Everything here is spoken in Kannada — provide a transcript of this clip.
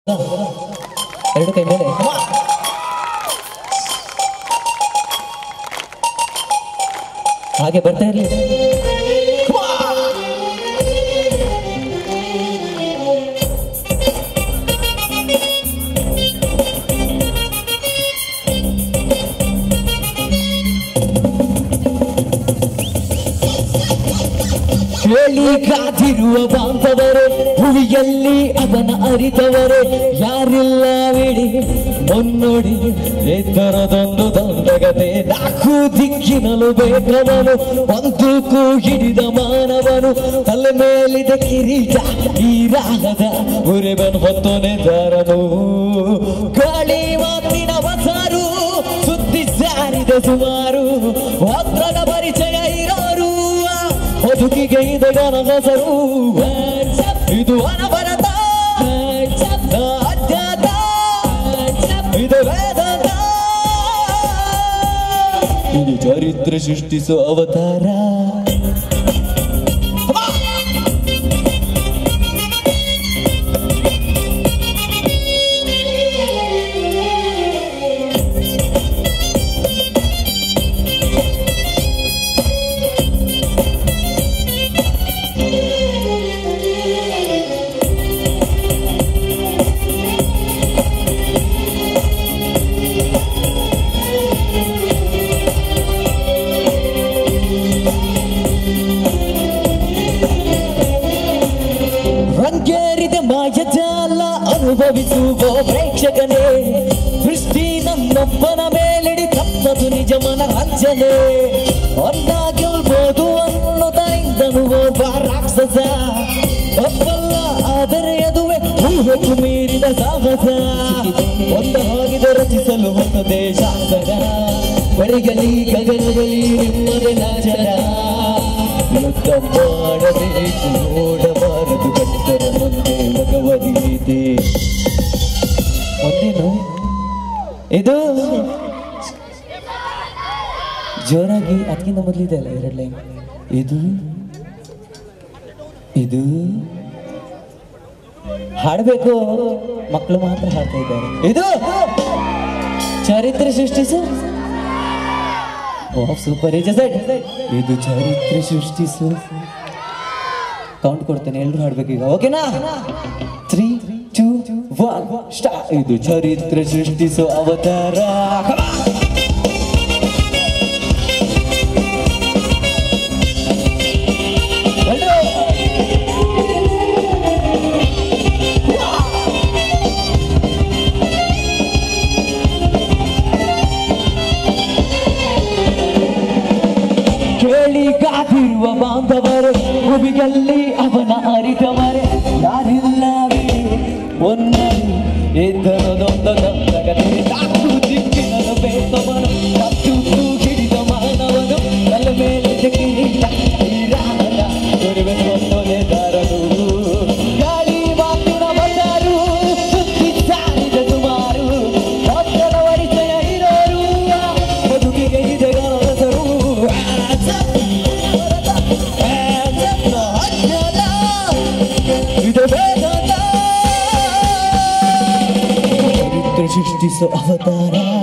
ಎರಡು ಕೈ ಮೇಲೆ ಹಾಗೆ ಬರ್ತಾ ಇರ್ಲಿ ಹೇಳಿ ಕಾದಿರುವ ಬಾಂಧವರೇ ಹುವಿಯಲ್ಲಿ ಅವನ ಅರಿತವರೇ ಯಾರಿಲ್ಲ ಬಿಡಿ ಮುನ್ನೋಡಿ ಎತ್ತರದೊಂದು ದಂಡಗತೆ ನಾಲ್ಕು ದಿಕ್ಕಿನಲು ಬೇಕವನು ಬಂದೂಕು ಹಿಡಿದ ಮಾನವನು ತಲೆ ಮೇಲಿದ ಕಿರೀಟ ಈ ರಾಗದ ಉರಿಬನ್ ಹೊತ್ತು ನಿಂತರನು ಗಾಳಿ ಮಾತಿನ ವಸಾರು ಸುದ್ದಿ ಸಾರಿದ ಸುಮಾರು ಭದ್ರದ ಪರಿಚಯ ಇರೋರು ಬದುಕಿಗೆ ಇದೆ ಗನಗಸರು ಇದು ಅನವರತ ಅಜ್ಞಾತ ಇದು ವೇದಾಂತ ಇದು ಚರಿತ್ರೆ ಸೃಷ್ಟಿಸೋ ಅವತಾರ ರಂಗೇರಿದ ಮಾಯಜಾಲ ಅನುಭವಿಸುವ ಪ್ರೇಕ್ಷಕನೇ ದೃಷ್ಟಿ ನನ್ನೊಬ್ಬನ ಮೇಲಿಡಿ ತಪ್ಪದು ನಿಜ ಮನರಂಜನೆ ಒಂದ ಗೆಲ್ಬೋದು ಅನ್ನೋದರಿಂದನು ಒಬ್ಬ ರಾಕ್ಷಸ ಒಬ್ಬಲ್ಲ ಆದರೆ ಅದುವೆ ಊಹೆಗೂ ಮೀರಿದ ಸಾಹಸ ಒಂದ ಹಾಗಿದ ರಚಿಸಲು ಹೊಸದೇ ಶಾಸನ ಬರಿಗಲಿ ಗಗನದಲ್ಲಿ ನಿಮ್ಮದೆ ನಾಚನ ಯುದ್ಧ ಮಾಡಬೇಕು ನೋಡಬಾರದು ಕಟ್ಟರ ಮುಂದೆ ಭಗವದ್ಗೀತೆ ಒಂದೇನು ಇದು ಜೋರಾಗಿ ಅದಕ್ಕಿಂತ ಮೊದಲಿದೆ ಅಲ್ಲ ಎರಡು ಲೈನ್ ಇದು ಇದು ಹಾಡಬೇಕು ಮಕ್ಕಳು ಮಾತ್ರ ಹಾಡ್ತಾ ಇದ್ದಾರೆ ಇದು ಚರಿತ್ರೆ ಸೃಷ್ಟಿಸು ಓ ಸೂಪರ್ ಇದು ಚರಿತ್ರೆ ಸೃಷ್ಟಿಸು ಕೌಂಟ್ ಕೊಡ್ತೇನೆ ಎಲ್ರು ಹಾಡ್ಬೇಕು ಈಗ ಓಕೆನಾ ತ್ರೀ ಟೂ ಒನ್ ಸ್ಟಾ ಇದು ಚರಿತ್ರೆ ಸೃಷ್ಟಿಸೋ ಅವತಾರ ಎಲ್ರು ಕೇಳಿ ಕಾದಿರುವ ಬಾಂಧವರೇ ಭೂಮಿಯಲ್ಲಿ ಅವನ ಅರಿತವರೇ ಯಾರಿಲ್ಲ ಬಿಡಿ ಒಂದಲ್ಲಿ ಎದ್ದರದೊಂದ ದಂಡಗತೆ ನಾಲ್ಕು ದಿಕ್ಕಿನಲು ಬೇಕವನು ಮತ್ತು ಹಿಡಿದ ಮಾನವನು ತಲೆ ಮೇಲೆ ಕಿರೀಟ ಈ ರಾಮನ ಗುರುವಿನ ಒಂದೊಂದೇ ದಾರನು ಗಾಳಿ ಮಾತಿನ ಬಂದರು ಸುದ್ದಿ ಸಾರಿದ ಸುಮಾರು ಭಕ್ತರ ಪರಿಚಯ ಇರೋರು ಬದುಕಿಗೆ ಇದೆ ಗಣಸರು ಇದು ವೇದಾಂತ ಚರಿತ್ರೆ ಸೃಷ್ಟಿಸೋ ಅವತಾರ